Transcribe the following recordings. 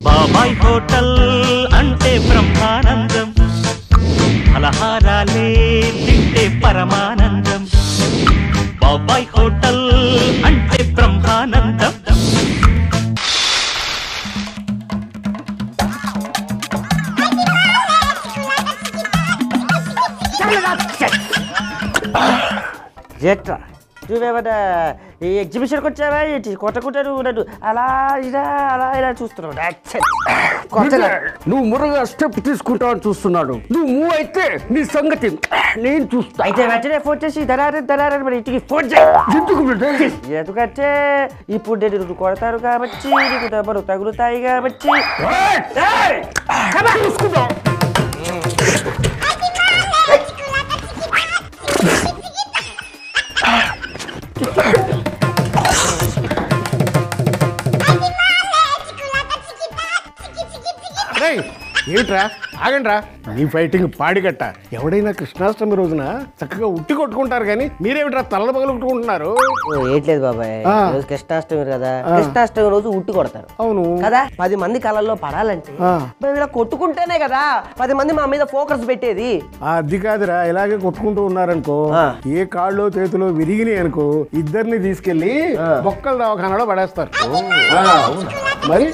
బాబాయ్ హోటల్ అంటే బ్రహ్మానందం ఫలహారాలే తింటే పరమానందం బాబాయ్ హోటల్ అంటే బ్రహ్మానందం జట్రా నువ్వేమన్నా ఈ ఎగ్జిబిషన్కి వచ్చావా ఏంటి కొట్టకుంటారు నన్ను అలా ఇలా అలా ఇలా చూస్తున్నావు ఛే, కొట్టలే. నువ్వు మురగా స్టెప్ తీసుకుంటావు అని చూస్తున్నాడు నువ్వు మూవ్ అయితే నీ సంగతి నేను చూస్తా అయితే వెంటనే ఫోన్ చేసి దరారి దరారి మరి ఇంటికి ఫోన్ చేయి ఎందుకు బిడ్డ? ఎందుకంటే ఇప్పుడు నేను నిన్ను కొడతారు కాబట్టి నీకు దెబ్బలు తగులుతాయి కాబట్టి ఏయ్! చూసుకుందాం రేయ్, ఏమిట్రా ఆగండ్రా నీ ఫైటింగ్ పాడిగట్ట ఎవడైనా కృష్ణాష్టమి రోజున చక్కగా ఉట్టి కొట్టుకుంటారు కానీ మీరేమిట్రా తలలు పగలు కొట్టుకుంటున్నారు ఓ, ఏంట్లేదు బాబాయ్ ఆ. ఈరోజు కృష్ణాష్టమి కదా కృష్ణాష్టమి రోజు ఉట్టి కొడతారు అవును కదా పది మంది కళ్ళల్లో పడాలంటే ఆ. మేము ఇలా కొట్టుకుంటేనే కదా పది మంది మా మీద ఫోకస్ పెట్టేది ఆ అది కాదురా ఇలాగే కొట్టుకుంటూ ఉన్నారనుకో ఆ. ఏ కాళ్ళో చేతిలో విరిగినాయి అనుకో ఇద్దరిని తీసుకెళ్లి బొక్కల దవాఖానలో పడేస్తారు ఆ, మరి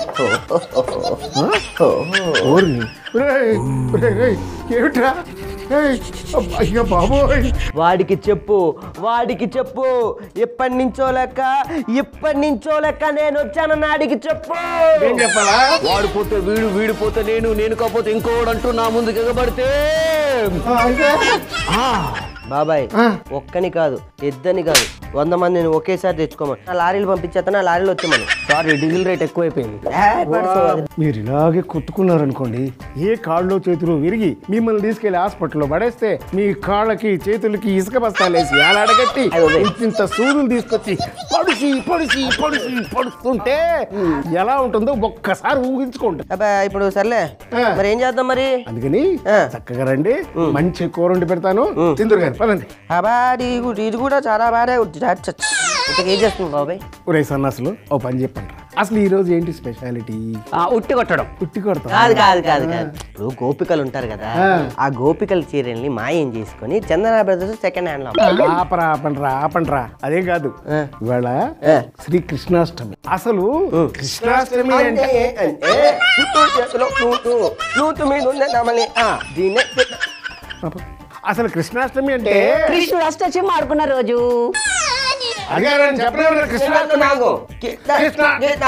ఆ? ఓర్ని. ఒరేయ్, ఒరేయ్, ఒరేయ్, ఏమిట్రా ఏయ్, అబ్బా, అయ్యో బాబోయ్ వాడికి చెప్పు వాడికి చెప్పు ఎప్పటి నుంచో లెక్క ఇప్పటి నుంచో లెక్క నేను వచ్చాను నాడికి చెప్పు ఏం చెప్పాలా వాడిపోతే వీడు వీడిపోతే నేను నేను కాకపోతే ఇంకోడు అంటూ నా ముందు ఎగబడితే ఆ, అయితే? బాబాయ్ ఆ. ఒక్కని కాదు ఇద్దరిని కాదు వంద మందిని ఒకేసారి తెచ్చుకోమని నా లారీలు పంపించేస్తాను నా లారీలు వచ్చామని సారీ డీజిల్ రేట్ ఎక్కువైపోయింది మీరు ఇలాగే కొట్టుకున్నారనుకోండి ఏ కాళ్ళలో చేతిలో విరిగి మిమ్మల్ని తీసుకెళ్లి హాస్పిటల్లో పడేస్తే మీ కాళ్ళకి చేతులకి ఇసుక బస్తాలేసి ఏలాడగట్టి ఇంత సూదులు తీసుకొచ్చి పొడిసి పొడిసి పొడిసి పొడుస్తుంటే ఎలా ఉంటుందో ఒక్కసారి ఊహించుకోండి అబ్బా ఇప్పుడు సర్లే ఆ. మరి ఏం చేద్దాం మరి అందుకని ఆ. చక్కగా రండి మంచి కూర వండి పెడతాను తిందురు గారు పదండి అబ్బా ఇది గు- ఇది కూడా చాలా బాగా ఉంటుంది ఇంతకు ఏం చేస్తుంది బాబాయ్ ఒరే సన్నాసులు ఓ పని చెప్పండి అసలు ఈ రోజు ఏంటి స్పెషాలిటీ ఆ, ఉట్టి కొట్టడం ఉట్టి కొడతాం కాదు కాదు కాదు కాదు ఇప్పుడు గోపికలు ఉంటారు కదా ఆ. ఆ గోపికల చీరల్ని మాయం చేసుకొని చందన బ్రదర్స్ సెకండ్ హ్యాండ్ లో అమ్మాలి. ఆపరా ఆపండ్రా ఆపండ్రా అదే కాదు ఆ. ఇవాళ ఆ. శ్రీ కృష్ణాష్టమి అసలు కృష్ణాష్టమి అంటే అంటే చుట్టూ చేతిలో నూటు నూటు మీద ఉన్న నమలి ఆ, దీన్నే పాప, అసలు కృష్ణాష్టమి అంటే కృష్ణుడు అష్టచమ్మ ఆడుకున్న రోజు అదే నేను చెప్పలేదు కదా కృష్ణాష్టమి నాగో కృష్ణ.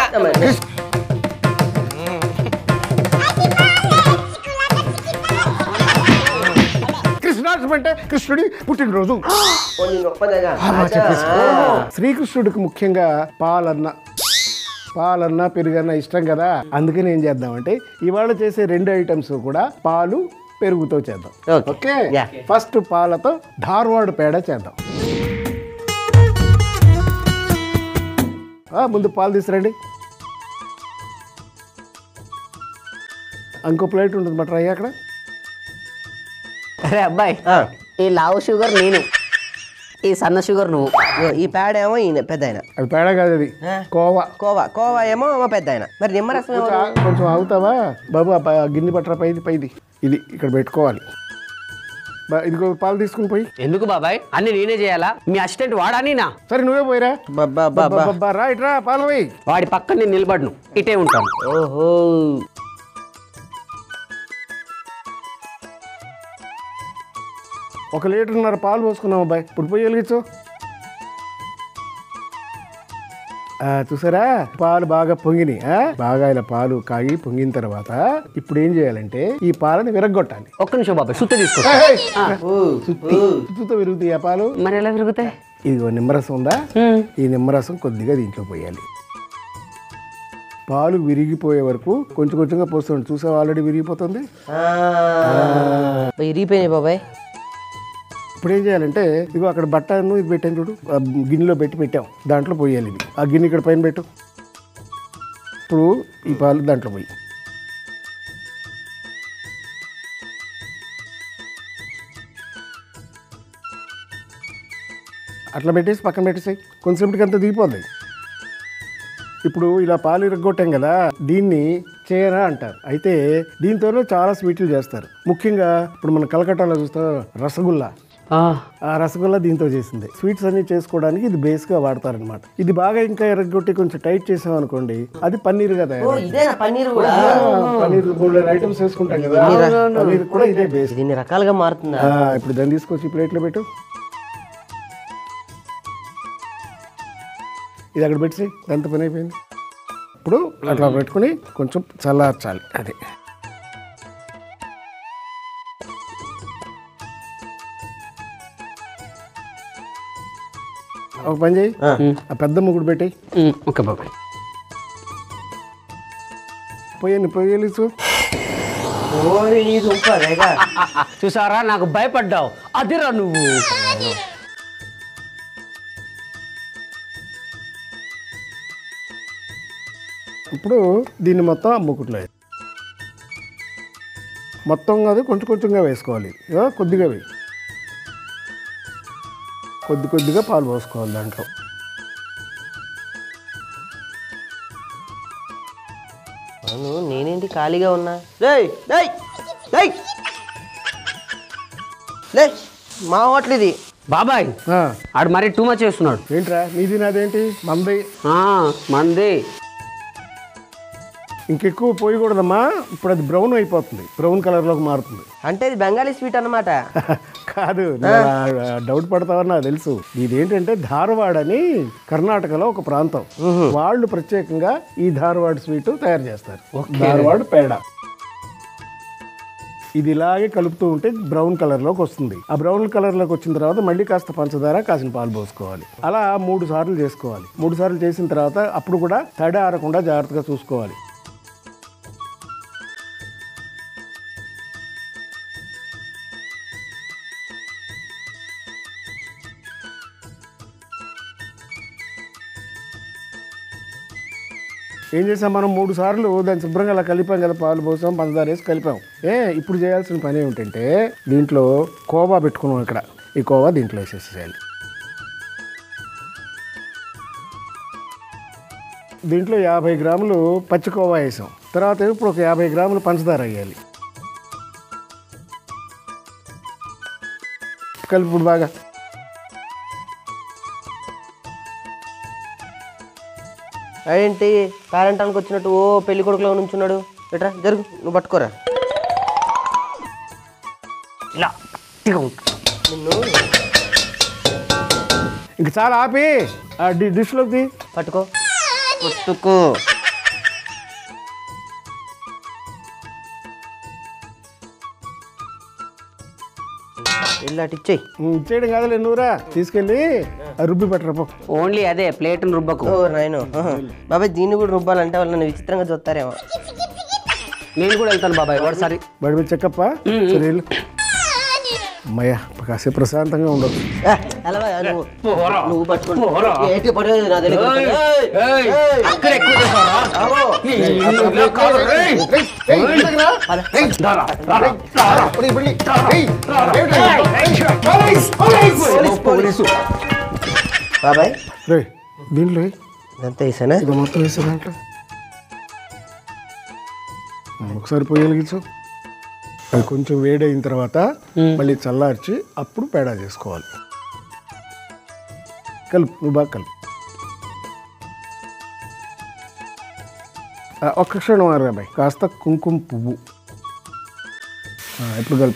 కృష్ణాష్టమి అంటే కృష్ణుడి పుట్టినరోజు ఆ, చెప్పేసి. శ్రీకృష్ణుడికి ముఖ్యంగా పాలన్న పాలన్న పెరుగన్న ఇష్టం కదా అందుకని ఏం చేద్దామంటే ఇవాళ చేసే రెండు ఐటమ్స్ కూడా పాలు పెరుగుతో చేద్దాం Okay. Okay Yeah. ఫస్ట్ పాలతో ధార్వాడు పేడ చేద్దాం ఆ, ముందు పాలు తీసురండి ఇంకో ప్లేట్ ఉంటుంది మాట అయ్యా అక్కడ అరే అబ్బాయి ఈ లావు షుగర్ నేను ఈ సన్న షుగర్ నువ్వు ఈ పేడ ఏమో ఈయన పెద్ద ఆయన అది పేడ కాదు అది ఆ. కోవా కోవా కోవా ఏమో మా పెద్ద ఆయన మరి నిమ్మరసం ఎవరు? కొంచెం ఆ- కొంచెం ఆగుతావా బాబు ఆ ప- ఆ గిన్నె పట్టరా పైది పైది ఇది ఇక్కడ పెట్టుకోవాలి బా- ఇదిగో పాలు తీసుకుని పోయి ఎందుకు బాబాయ్ అన్ని నేనే చేయాలా మీ అసిస్టెంట్ వాడా నేనా సరే నువ్వే పోయిరా బాబా బాబా బాబా రా ఇట్రా పాలు పోయి వాడి పక్కన నేను నిలబడను ఇటే ఉంటాను ఓహో ఒక లీటర్న్నర పాలు పోసుకున్నాం అబ్బాయి ఇప్పుడు పోయి వెలిగించు ఆ, చూసారా పాలు బాగా పొంగినాయి ఆ? బాగా ఇలా పాలు కాగి పొంగిన తర్వాత ఇప్పుడు ఏం చేయాలంటే ఈ పాలని విరగొట్టాలి ఒక్క నిమిషం బాబాయ్ సుత్త తీసుకో ఏయ్! సుత్తి సుత్తితో విరుగుతాయి ఆ పాలు మరి ఎలా విరుగుతాయి ఇదిగో నిమ్మరసం ఉందా ఈ నిమ్మరసం కొద్దిగా దీంట్లో పోయాలి పాలు విరిగిపోయే వరకు కొంచెం కొంచెంగా పోస్తుంది చూసావు ఆల్రెడీ విరిగిపోతుంది ఇరిగిపోయినాయి బాబాయ్ ఇప్పుడు ఏం చేయాలంటే ఇదిగో అక్కడ బట్టను ఇది పెట్టాను చూడు ఆ గిన్నెలో పెట్టి పెట్టాం దాంట్లో పోయాలి ఇది ఆ గిన్నె ఇక్కడ పైన పెట్టు ఇప్పుడు ఈ పాలు దాంట్లో పోయి అట్లా పెట్టేసి పక్కన పెట్టేసాయి కొంచెంసేపటికి అంతా దిగిపోద్ది ఇప్పుడు ఇలా పాలు ఇరగొట్టాం కదా దీన్ని చేయనా అంటారు అయితే దీంతోనే చాలా స్వీట్లు చేస్తారు ముఖ్యంగా ఇప్పుడు మన కలకట్టాలో చూస్తాం రసగుల్లా ఆ రసగుల్లా దీంతో చేసింది స్వీట్స్ అన్ని చేసుకోవడానికి ఇది బేస్ గా వాడతారనమాట ఇది బాగా ఇంకా ఎరగొట్టి కొంచెం టైట్ చేసాం అనుకోండి అది పన్నీర్గా ఓ తయారు ఇదేనా పన్నీర్ కూడా పన్నీర్ గోల్డెన్ ఐటమ్స్ వేసుకుంటాం కదా పన్నీర్ కూడా ఇదే బేస్ దీన్ని రకాలుగా మారుతుందా ఇప్పుడు దాన్ని తీసుకొచ్చి ప్లేట్లో పెట్టు ఇది అక్కడ పెట్టి ఎంత పని అయిపోయింది ఇప్పుడు అట్లా పెట్టుకుని కొంచెం చల్లార్చాలి అది ఒక పని చేయి ఆ పెద్ద ముగ్గుడు పెట్టి ఓకే బాబాయ్ పొయ్యని పొయ్యలు ఓరి నీ సూపర్ రేగా చూసారా నాకు భయపడ్డావు అదిరా నువ్వు ఇప్పుడు దీన్ని మొత్తం ఆ ముక్కుట్లో వేయి. మొత్తం కాదు కొంచెం కొంచెంగా వేసుకోవాలి ఇక కొద్దిగా వేయి కొద్ది కొద్దిగా పాలు పోసుకోవాలి దాంట్లో అవును నేనేంటి ఖాళీగా ఉన్నా రేయ్ రేయ్ రేయ్ లే మా హోటల్ ఇది బాబాయ్ ఆ, ఆడు మరీ టూ మచ్ చేస్తున్నాడు ఏంట్రా నీది నాదేంటి మంది ఆ, మంది ఇంకెక్కువ పోయకూడదమ్మా ఇప్పుడు అది బ్రౌన్ అయిపోతుంది బ్రౌన్ కలర్లోకి మారుతుంది అంటే ఇది బెంగాలీ స్వీట్ అన్నమాట కాదు నువ్వు ఆ డౌట్ పడతావని నాకు తెలుసు ఇదేంటంటే ధారవాడ అని కర్ణాటకలో ఒక ప్రాంతం వాళ్ళు ప్రత్యేకంగా ఈ ధారవాడ స్వీట్ తయారు చేస్తారు ధారవాడ పేడ ఇది ఇలాగే కలుపుతూ ఉంటే బ్రౌన్ కలర్లోకి వస్తుంది ఆ బ్రౌన్ కలర్లోకి వచ్చిన తర్వాత మళ్ళీ కాస్త పంచదార కాసిన పాలు పోసుకోవాలి అలా మూడు సార్లు చేసుకోవాలి మూడు సార్లు చేసిన తర్వాత అప్పుడు కూడా తడి ఆరకుండా జాగ్రత్తగా చూసుకోవాలి ఏం చేసాం మనం మూడు సార్లు దాన్ని శుభ్రంగా అలా కలిపాం కదా పాలు పోసాం పంచదార వేసి కలిపాం ఏ ఇప్పుడు చేయాల్సిన పని ఏమిటంటే దీంట్లో కోవా పెట్టుకున్నాం ఇక్కడ ఈ కోవా దీంట్లో వేసేసేయాలి దీంట్లో యాభై గ్రాములు పచ్చి కోవా వేసాం తర్వాత ఇప్పుడు ఒక యాభై గ్రాములు పంచదార వేయాలి కలుపుడు బాగా ఏంటి పేరెంటానికి వచ్చినట్టు ఓ పెళ్లి కొడుకులో నుంచున్నాడు ఎట్రా జరుగు నువ్వు పట్టుకోరా ఇలా గట్టిగా ఉంటు. నిన్ను ఇంక చాలా ఆపి ఆ డి డిష్లోకి తీ. పట్టుకో పట్టుకో వెళ్ళి అటు ఇచ్చేయి ఉమ్, ఇచ్చేయడం కాదులే నువ్వురా తీసుకెళ్ళి ఆ రుబ్బి పెట్టరా పో ఓన్లీ అదే ప్లేట్ రుబ్బకు ఓ నాయను బాబాయ్ దీన్ని కూడా రుబ్బాలంటే వాళ్ళు నన్ను విచిత్రంగా చూస్తారేమో నేను కూడా వెళ్తాను బాబాయ్ వాడు సరే బడి మీద చెక్కప్ప సరే వెళ్ళు. అమ్మయ్య కాసేపు ప్రశాంతంగా ఉండదు ఏ, ఎలా బాయ్, నువ్వు నువ్వు పట్టుకో ఏంటి పడేది నా తెలియదు ఏయ్, ఏయ్, అక్కడ ఎక్కువ చేసావా? ఆగో. ఇలా కాదు, రేయ్. దారా, దారా. బాబాయ్ రే దీంట్లో వేయ్. ఇదంతా వేసానా ఇది మొత్తం వేసే దాంట్లో ఒకసారి పొయ్యి వెలిగించు అది కొంచెం వేడైన తర్వాత మళ్ళీ చల్లార్చి అప్పుడు పేడా చేసుకోవాలి కలుపు నువ్వు బాగా కలుపు ఆ, ఒక్క క్షణం అబ్బాయి కాస్త కుంకుమ పువ్వు ఆ, ఇప్పుడు కలుపు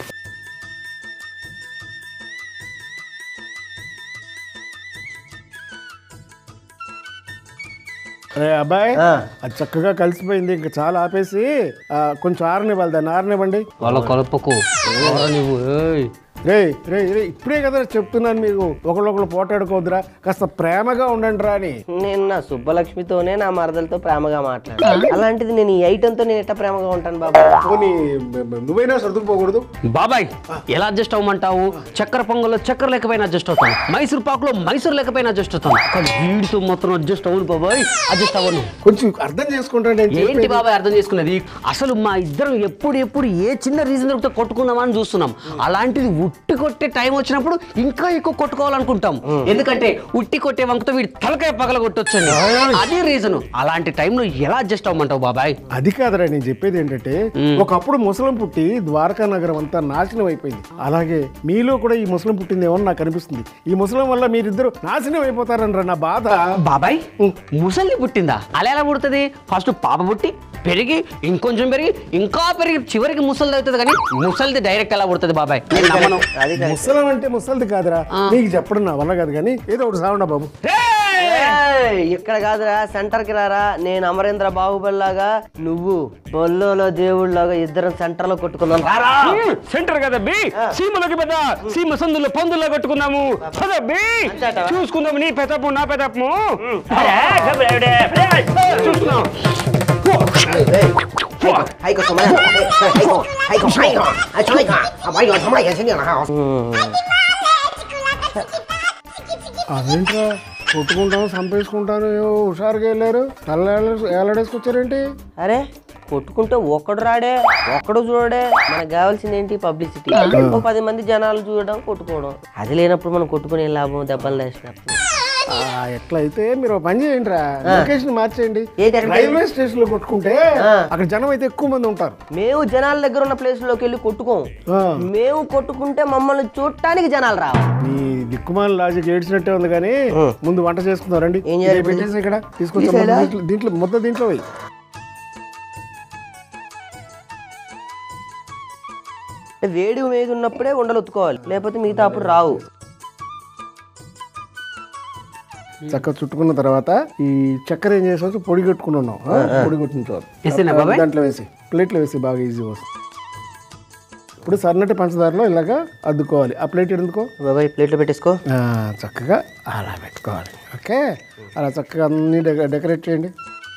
అరే అబ్బాయి ఆ. అది చక్కగా కలిసిపోయింది ఇంకా చాలా ఆపేసి ఆ, కొంచెం ఆరనివ్వాలి దాన్ని ఆరనివ్వండి వాళ్ళ కలుపుకు ఎవరా నువ్వు ఏయ్. రే రే రే ఇప్పుడే కదా చెప్తున్నాను మీకు ఒకళ్ళొకళ్ళు పోటాడుకోవద్దురా కాస్త ప్రేమగా ఉండండి రా అని నేను నా సుబ్బలక్ష్మితోనే నా మరదలతో ప్రేమగా మాట్లాడాను అలాంటిది నేను ఈ ఐటెంతో నేను ఎట్లా ప్రేమగా ఉంటాను బాబా పోనీ నువ్వైనా సర్దుకుపోకూడదు బాబాయ్ ఎలా అడ్జస్ట్ అవ్వమంటావు చక్కెర పొంగల్లో చక్కెర లేకపోయినా అడ్జస్ట్ అవుతాను మైసూర్ పాకులో మైసూర్ లేకపోయినా అడ్జస్ట్ అవుతాను కానీ వీడితో మాత్రం అడ్జస్ట్ అవ్వను బాబాయ్ అడ్జస్ట్ అవ్వను కొంచెం అర్థం చేసుకుంటాను నేను ఏంటి చెప్పేది. బాబాయ్ అర్థం చేసుకున్నది అసలు మా ఇద్దరం ఎప్పుడు ఎప్పుడు ఏ చిన్న రీజన్ దొరికితే కొట్టుకుందామా అని చూస్తున్నాం అలాంటిది ఉట్టి కొట్టే టైం వచ్చినప్పుడు ఇంకా ఎక్కువ కొట్టుకోవాలనుకుంటాం ఎందుకంటే ఉట్టి కొట్టే వంకతో వీడి తలకాయ పగల కొట్టొచ్చండి అది రీజన్ అలాంటి టైంలో ఎలా అడ్జస్ట్ అవ్వమంటావు బాబాయ్ అది కాదురా నేను చెప్పేది ఏంటంటే ఒకప్పుడు ముసలం పుట్టి ద్వారకా నగరం అంతా నాశనం అయిపోయింది అలాగే మీలో కూడా ఈ ముసలం పుట్టిందేమో నాకు అనిపిస్తుంది ఈ ముసలం వల్ల మీరిద్దరు నాశనం అయిపోతారనరా నా బాధ బాబాయ్ ముసలి పుట్టిందా అలా ఎలా పుడుతుంది ఫస్ట్ పాప పుట్టి పెరిగి ఇంకొంచెం పెరిగి ఇంకా పెరిగి చివరికి ముసలిది అవుతుంది కానీ ముసలిది డైరెక్ట్ ఎలా పుడుతుంది బాబాయ్ నేను నమ్మను అది కరెక్ట్. ముసలం అంటే ముసలిది కాదురా నీకు చెప్పడం నా వల్ల కాదు కానీ ఏదో ఒకటి సాగుండా బాబు ఏయ్, ఇక్కడ కాదురా సెంటర్ కి రారా నేను అమరేంద్ర బాహుబలి లాగా నువ్వు బొల్లోలో దేవుళ్ళలాగా ఇద్దరం సెంటర్ లో కొట్టుకుందాం రారా సెంటర్ కదా బి సీమలోకి పెద్ద సీమ సందులో పందుల్లో కట్టుకుందాము పద బి అంతేటవా? చూసుకుందాము నీ పెదపు నా పెదపు చూసుకుందాం అదేంట్రా కొట్టుకుంటాను చంపేసుకుంటాను ఏవో హుషారుగా వెళ్ళారు తల్ల ఏలాడేసుకొచ్చారేంటి అరే కొట్టుకుంటే ఒక్కడు రాడే ఒక్కడు చూడడే మనకు కావాల్సింది ఏంటి పబ్లిసిటీ ఓ పది మంది జనాలు చూడడం కొట్టుకోవడం అది లేనప్పుడు మనం కొట్టుకునే లాభం దెబ్బలు వేసినప్పుడు ఆ, ఎట్లయితే మీరు ఒక పని చేయండి రా లొకేషన్ మార్చేయండి ఏంటి అక్కడ? రైల్వే స్టేషన్ లో కొట్టుకుంటే అక్కడ జనం అయితే ఎక్కువ మంది ఉంటారు మేము జనాల దగ్గర ఉన్న ప్లేస్ లోకి వెళ్ళి కొట్టుకోం ఆ, మేము కొట్టుకుంటే మమ్మల్ని చూడటానికి జనాలు రావాలి మీ దిక్కుమాల లాజిక్ ఏడ్చినట్టే ఉంది కానీ ముందు వంట చేసుకుందాం రండి ఏం చేయాలి ఇది పెట్టేసి ఇక్కడ తీసుకొచ్చి ముద్ద దీంట్లో- దీంట్లో ముద్ద దీంట్లో పోయి వేడి మీద ఉన్నప్పుడే ఉండలు ఉత్తుకోవాలి లేకపోతే మిగతా అప్పుడు రావు చక్కగా చుట్టుకున్న తర్వాత ఈ చక్కెర ఏం చేసావు పొడి కట్టుకుని ఉన్నాం ఆ? పొడి కొట్టిన వేసేనా తర్వాత బాబాయ్? దాంట్లో వేసి ప్లేట్లో వేసి బాగా ఈజీ వస్తుంది ఇప్పుడు సన్నటి పంచదారలో ఇలాగా అద్దుకోవాలి ఆ ప్లేట్ ఎందుకో బాబాయ్ ప్లేట్లో పెట్టేసుకో ఆ, చక్కగా అలా పెట్టుకోవాలి ఓకే అలా చక్కగా అన్ని డెక- డెకరేట్ చేయండి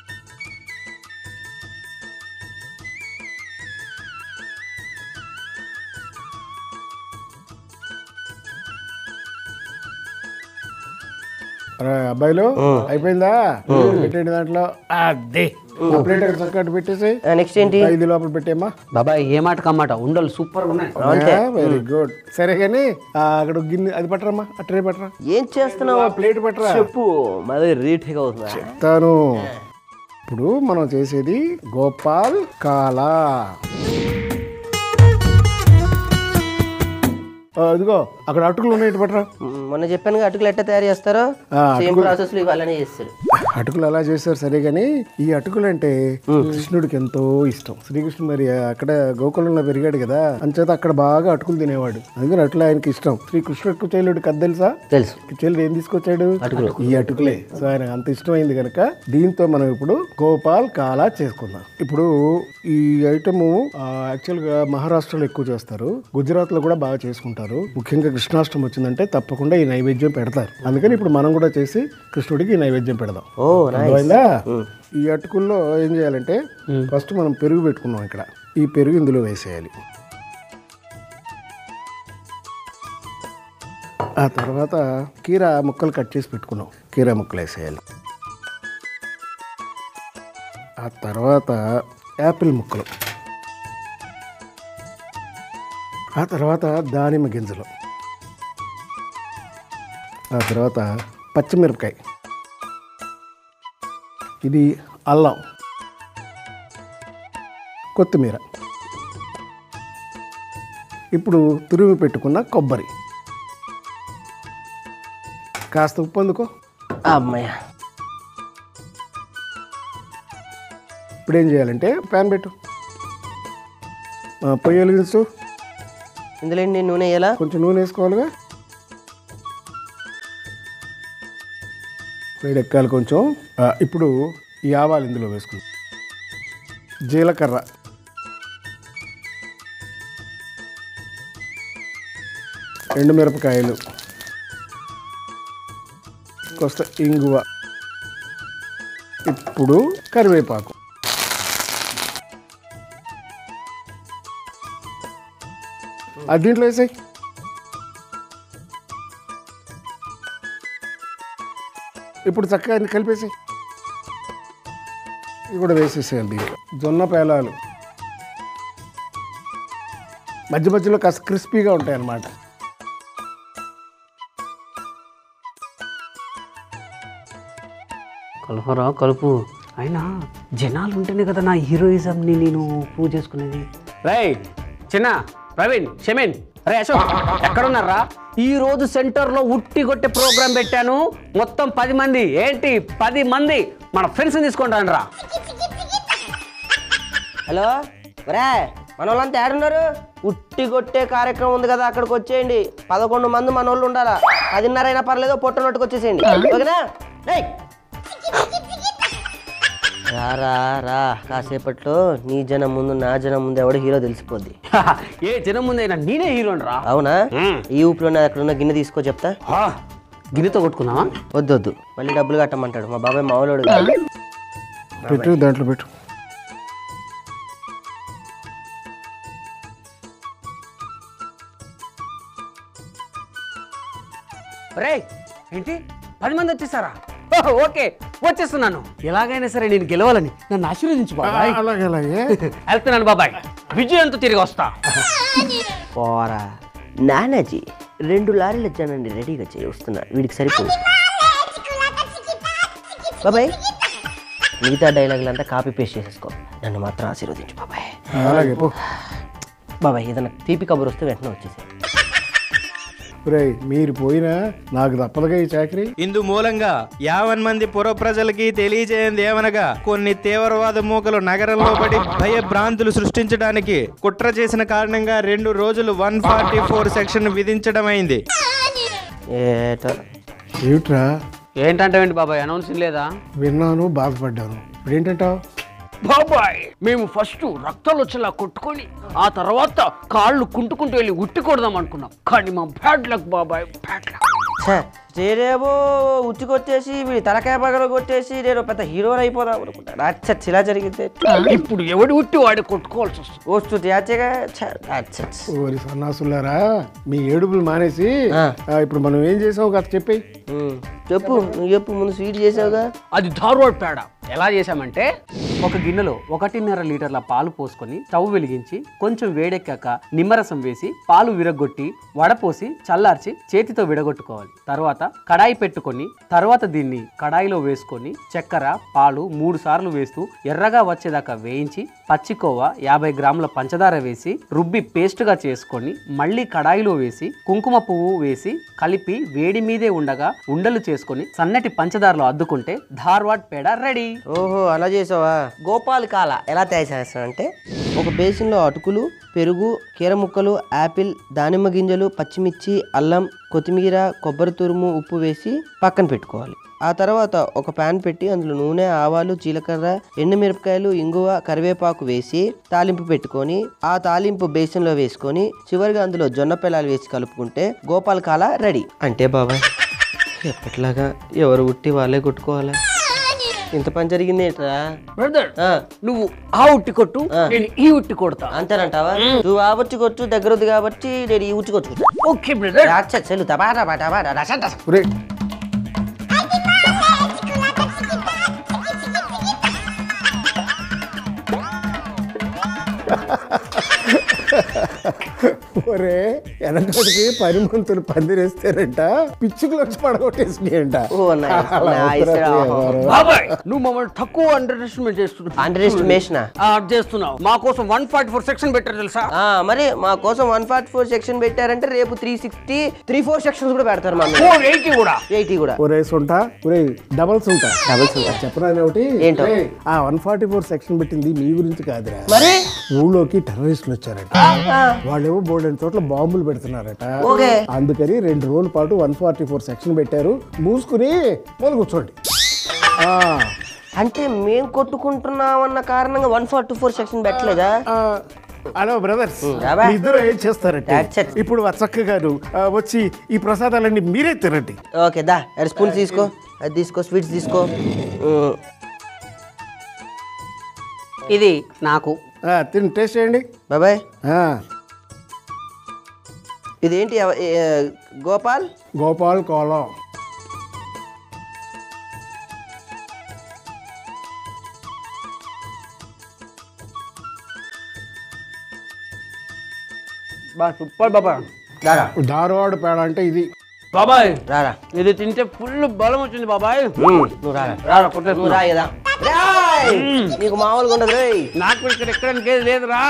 అరే, అబ్బాయిలు అయిపోయిందా పెట్టండి దాంట్లో అదే ఆ ప్లేట్ అక్కడ చక్కగా పెట్టేసి నెక్స్ట్ ఏంటి ఐదు లోపల పెట్టేమ్మా బాబాయ్ ఏ మాట కమ్మాట ఉండలు సూపర్ ఉన్నాయి వెరీ గుడ్ సరే కానీ ఆ, అక్కడ ఒక గిన్నె అది పట్టరమ్మా ఆ ట్రే పట్టరా ఏం చేస్తున్నావు ఆ ప్లేట్ పట్టరా చెప్పు మరి రీట్గా అవుతుందా చెప్తాను ఇప్పుడు మనం చేసేది గోపాల్ కాలా ఆ, ఇదిగో అక్కడ అటుకులు ఉన్నాయి ఇటు పట్టరా మ్, మొన్న చెప్పాను అటుకులు ఎట్లా తయారు చేస్తారో ఆ, సేమ్ ప్రాసెస్ లో ఇవాళనే చేస్తారు అటుకులు అలా చేస్తారు సరే కానీ ఈ అటుకులు అంటే కృష్ణుడికి ఎంతో ఇష్టం శ్రీకృష్ణుడు మరి అక్కడ గోకులంలో పెరిగాడు కదా అంచేత అక్కడ బాగా అటుకులు తినేవాడు అందుకని అట్లా ఆయనకి ఇష్టం శ్రీ కృష్ణుడికి చెల్లుడు కథ తెలుసా తెలుసు చెల్లుడు ఏం తీసుకొచ్చాడు ఈ అటుకులే సో ఆయన అంత ఇష్టమైంది కనుక దీంతో మనం ఇప్పుడు గోపాల్ కాలా చేసుకుందాం ఇప్పుడు ఈ ఐటమ్ యాక్చువల్ గా మహారాష్ట్రలో ఎక్కువ చేస్తారు గుజరాత్ లో కూడా బాగా చేసుకుంటారు ముఖ్యంగా కృష్ణాష్టమి వచ్చిందంటే తప్పకుండా ఈ నైవేద్యం పెడతారు అందుకని ఇప్పుడు మనం కూడా చేసి కృష్ణుడికి ఈ నైవేద్యం పెడదాం ఓ నైస్ అర్థమైందా ఈ అటుకుల్లో ఏం చేయాలంటే ఫస్ట్ మనం పెరుగు పెట్టుకున్నాం ఇక్కడ ఈ పెరుగు ఇందులో వేసేయాలి ఆ తర్వాత కీరా ముక్కలు కట్ చేసి పెట్టుకున్నాం కీరా ముక్కలు వేసేయాలి ఆ తర్వాత యాపిల్ ముక్కలు ఆ తర్వాత దానిమ్మ గింజలు ఆ తర్వాత పచ్చిమిరపకాయ ఇది అల్లం కొత్తిమీర ఇప్పుడు తురిమి పెట్టుకున్న కొబ్బరి కాస్త ఉప్పు అందుకో అమ్మయ్య ఇప్పుడు ఏం చేయాలంటే ప్యాన్ పెట్టు ఆ, పొయ్యి వెలిగించు ఇందులో ఏంటి నూనె వేయాలా కొంచెం నూనె వేసుకోవాలిగా వేడెక్కాలి కొంచెం ఆ, ఇప్పుడు ఈ ఆవాలు ఇందులో వేసుకుందాం జీలకర్ర ఎండుమిరపకాయలు కొస్త ఇంగువ ఇప్పుడు కరివేపాకు అది దీంట్లో వేసాయి ఇప్పుడు చక్కగా అన్ని కలిపేసి ఇది కూడా వేసేసేయాలి దీంట్లో జొన్న పేలాలు మధ్య మధ్యలో కాస్త క్రిస్పీగా ఉంటాయి అన్నమాట కలుపురా కలుపు అయినా జనాలు ఉంటేనే కదా నా హీరోయిజంని నేను ప్రూవ్ చేసుకునేది రై చిన్న ప్రవీణ్ షమీన్ రే అశోక్ ఎక్కడున్నారా ఈ రోజు సెంటర్లో ఉట్టి కొట్టే ప్రోగ్రామ్ పెట్టాను మొత్తం పది మంది ఏంటి పది మంది మన ఫ్రెండ్స్ని తీసుకుంటాను రా హలో ఒరే మన వాళ్ళంతా ఏడున్నారు ఉట్టి కొట్టే కార్యక్రమం ఉంది కదా అక్కడికి వచ్చేయండి పదకొండు మంది మన వాళ్ళు ఉండాలా పదిన్నర అయినా పర్లేదు పొట్టనట్టుకు వచ్చేసేయండి ఓకేనా రేయ్. రా రా రా కాసేపట్లో నీ జనం ముందు నా జనం ముందు ఎవడు హీరో తెలిసిపోద్ది ఏ జనం ముందైనా నేనే హీరోని రా అవునా మ్మ్. ఈ ఊపిలో అక్కడ ఉన్న గిన్నె తీసుకో చెప్తా ఆ, గిన్నెతో కొట్టుకుందామా వద్దు వద్దు మళ్ళీ డబ్బులు కట్టమంటాడు మా బాబాయ్ మామూలుడు కాదు. పెట్టు దాంట్లో పెట్టు రే ఏంటి పది మంది వచ్చేసారా ఓహో, ఓకే వచ్చేస్తున్నాను ఎలాగైనా సరే నేను గెలవాలని నన్ను ఆశీర్వదించు బాబాయ్ అలాగే అలాగే వెళ్తున్నాను బాబాయ్ విజయంతో తిరిగి వస్తా పోరా నానాజీ రెండు లారీల జనాన్ని రెడీగా చేయి వస్తున్నా వీడికి సరిపోదు బాబాయ్ మిగతా డైలాగులంతా కాపీ పేస్ట్ చేసేసుకో నన్ను మాత్రం ఆశీర్వదించు బాబాయ్ అలాగే పో బాబాయ్ ఏదైనా తీపి కబురు వస్తే వెంటనే వచ్చేసి రేయ్ మీరు పోయినా నాకు తప్పదుగా ఈ చాకరీ ఇందు మూలంగా యావన్ మంది పుర ప్రజలకి తెలియజేయంది ఏమనగా కొన్ని తీవ్రవాద మూకలు నగరంలో పడి భయభ్రాంతులు సృష్టించడానికి కుట్ర చేసిన కారణంగా రెండు రోజులు వన్ ఫార్టీ ఫోర్ సెక్షన్ విధించడమైంది ఏటో ఏమిట్రా ఏంటంటే బాబాయ్ అనౌన్స్ లేదా విన్నాను బాధపడ్డాను ఇప్పుడు ఏంటంటావు బాబాయ్ మేము ఫస్ట్ రక్తాలు వచ్చేలా కొట్టుకొని ఆ తర్వాత కాళ్ళు కుంటుకుంటూ వెళ్ళి ఉట్టి కొడదాం అనుకున్నాం కానీ మా బ్యాడ్ లక్ బాబాయ్ బ్యాడ్ లక్ స్టేడియమో ఉత్తి కొట్టేసి వీడి తలకాయ పగల కొట్టేసి నేను పెద్ద హీరోని అయిపోదాం అనుకుంటాను అచ్చ ఇలా జరిగితే ఇప్పుడు ఎవడి ఉట్టి వాడి కొట్టుకోవాల్సి వస్తుంది వస్తుంది అచ్చగా అచ్చ ఓరి సన్నాసులారా మీ ఏడుపులు మానేసి ఆ. ఆ, ఇప్పుడు మనం ఏం చేసావు కథ చెప్పేయి చెప్పు నువ్వు చెప్పు ముందు స్వీట్ చేసావుగా అది ధార్వాడ్ పేడ ఎలా చేశామంటే ఒక గిన్నెలో ఒకటిన్నర లీటర్ల పాలు పోసుకొని స్టవ్ వెలిగించి కొంచెం వేడెక్కాక నిమ్మరసం వేసి పాలు విరగొట్టి వడపోసి చల్లార్చి చేతితో విడగొట్టుకోవాలి తర్వాత కడాయి పెట్టుకొని తర్వాత దీన్ని కడాయిలో వేసుకొని చక్కెర పాలు మూడు సార్లు వేస్తూ ఎర్రగా వచ్చేదాకా వేయించి పచ్చికోవ యాభై గ్రాముల పంచదార వేసి రుబ్బి పేస్ట్గా చేసుకొని మళ్ళీ కడాయిలో వేసి కుంకుమ పువ్వు వేసి కలిపి వేడి మీదే ఉండగా ఉండలు చేసుకొని సన్నటి పంచదారలో అద్దుకుంటే ధార్వాడ్ పేడ రెడీ ఓహో అలా చేసావా గోపాల్ కాల ఎలా తయారు చేస్తానంటే ఒక బేసిన్లో అటుకులు పెరుగు కీర ముక్కలు యాపిల్ దానిమ్మ గింజలు పచ్చిమిర్చి అల్లం కొత్తిమీర కొబ్బరి తురుము ఉప్పు వేసి పక్కన పెట్టుకోవాలి ఆ తర్వాత ఒక పాన్ పెట్టి అందులో నూనె ఆవాలు జీలకర్ర ఎండుమిరపకాయలు ఇంగువ కరివేపాకు వేసి తాలింపు పెట్టుకొని ఆ తాలింపు బేసిన్లో వేసుకొని చివరిగా అందులో జొన్న పిల్లలు వేసి కలుపుకుంటే గోపాల్ కాల రెడీ అంటే బాబాయ్ ఎప్పట్లాగా ఎవరు ఉట్టి వాళ్ళే కొట్టుకోవాలా ఇంత పని జరిగింది ఏంట్రా బ్రదర్ ఆ, నువ్వు ఆ ఉట్టి కొట్టు నేను ఈ ఉట్టి కొడతా అంతేనంటావా నువ్వు ఆ వచ్చి కొట్టు దగ్గర ఉంది కాబట్టి నేను ఈ ఉచ్చి కొట్టుకుంటా ఓకే బ్రదర్ చెల్లు తబారా బాటా రస రస ఒరే ఒరే వెనకటికి పరిమంతులు పందిరేస్తారంట పిచ్చుకులు వచ్చి పడగొట్టేసినాయంట ఓ నైస్ అలా నైస్ అవుతురా వ్యవహారం. బాబాయ్ నువ్వు మమ్మల్ని తక్కువ అండర్ ఎస్టిమేట్ చేస్తున్నావు అండర్ ఎస్టిమేషన్ ఆ, చేస్తున్నావు మా కోసం వన్ ఫార్టీ ఫోర్ సెక్షన్ పెట్టారు తెలుసా మరి మా కోసం వన్ ఫార్టీ ఫోర్ సెక్షన్ పెట్టారంటే రేపు three sixty three four sections కూడా పెడతారు మా ఫోర్ ఎయిటీ కూడా ఎయిటీ కూడా ఒరే సుంట ఒరే డబల్స్ ఉంటా డబుల్స్ ఉంటా చెప్పరా ఒకటి ఏంటో? ఒరేయ్, ఆ వన్ ఫార్టీ ఫోర్ సెక్షన్ పెట్టింది మీ గురించి కాదురా మరి ఊళ్ళోకి టెర్రరిస్టులు వచ్చారట వాళ్ళేమో బోర్డు చోట్ల బాంబులు పెడుతున్నారట ఓకే. అందుకని రెండు రోజుల పాటు వన్ ఫార్టీ ఫోర్ సెక్షన్ పెట్టారు మూసుకుని మొదలు కూర్చోండి ఆ, అంటే మేం కొట్టుకుంటున్నామన్న కారణంగా వన్ ఫార్టీ ఫోర్ సెక్షన్ పెట్టలేదా ఆ, హలో బ్రదర్స్ రాబా. ఇద్దరు ఏం చేస్తారంటే That's it. ఇప్పుడు చక్కగాను ఆ, వచ్చి ఈ ప్రసాదాలన్నీ మీరే తినండి ఓకే దా రెండు స్పూన్స్ తీసుకో అది తీసుకో స్వీట్స్ తీసుకో ఉమ్, ఇది నాకు ఆ, తిని టేస్ట్ చేయండి బాబాయ్ ఆ, ఇదేంటి ఎవ- ఏ- గోపాల్ గోపాల్ కోలం బా సూపర్ బాబా దారా ధారవాడ పేడ అంటే ఇది బాబాయ్ రారా ఇది తింటే ఫుల్ బలం వచ్చింది బాబాయ్ నువ్వు రారా రారా పుట్టే నువ్వు రా కదా రేయ్! నీకు మామూలుగా ఉండదు రేయ్ నాకు కూడా ఇక్కడ ఎక్కడానికి ఏది లేదురా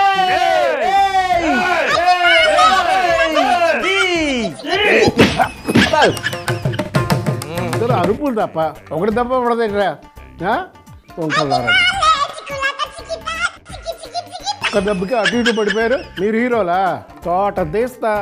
ఇద్దరు అరుపులు తప్ప ఒకటి తప్ప పడదేట్రా ఉంటారు ఒక దెబ్బకి అటు ఇటు పడిపోయారు మీరు హీరోలా తోట తీస్తా